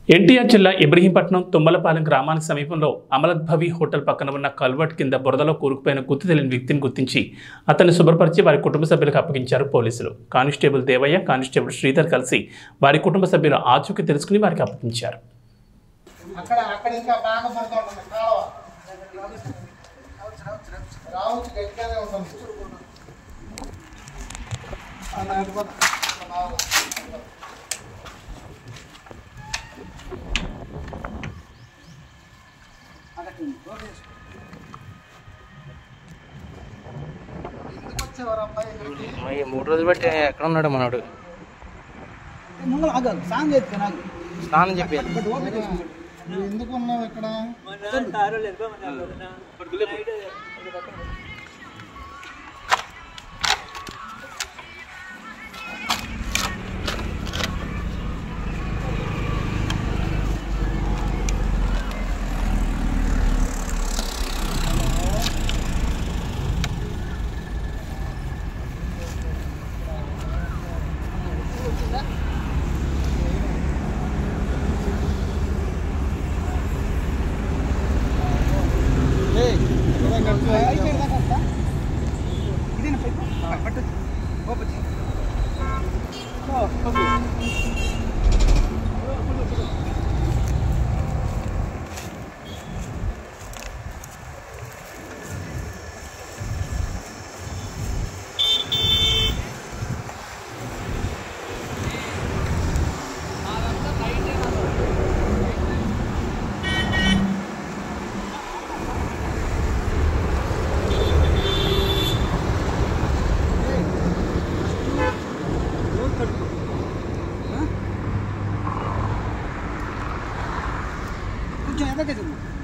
ఎన్టీఆర్ జిల్లా ఇబ్రహీంపట్నం తుమ్మలపాలెం గ్రామానికి సమీపంలో అమలద్భవి హోటల్ పక్కన ఉన్న కల్వర్ట్ కింద బురదలో కూరుకుపోయిన గుర్తు తెలియని వ్యక్తిని గుర్తించి అతన్ని శుభ్రపరిచి వారి కుటుంబ సభ్యులకు అప్పగించారు పోలీసులు కానిస్టేబుల్ దేవయ్య కానిస్టేబుల్ శ్రీధర్ కలిసి వారి కుటుంబ సభ్యుల ఆచూకీ తెలుసుకుని వారికి అప్పగించారు అక్కడ అక్కడ ఇంకా బాగా పడుతూ ఉంటుంది కాలువ రావచ్చు గట్టిగానే ఉంటుంది ఆ, నాకు కూడా ఇక్కడ బాగా. ఎందుకు వచ్చేవారు అబ్బాయి ఇక్కడికి? ఈ మూడు రోజులు బట్టి ఎక్కడ ఉన్నాడు మనోడు ముంగల ఆగాలి సాంగ్ చేస్తే నాకు స్నానం చెప్పి నువ్వు ఎందుకు ఉన్నావు ఇక్కడ కొంచెం ఎదగదు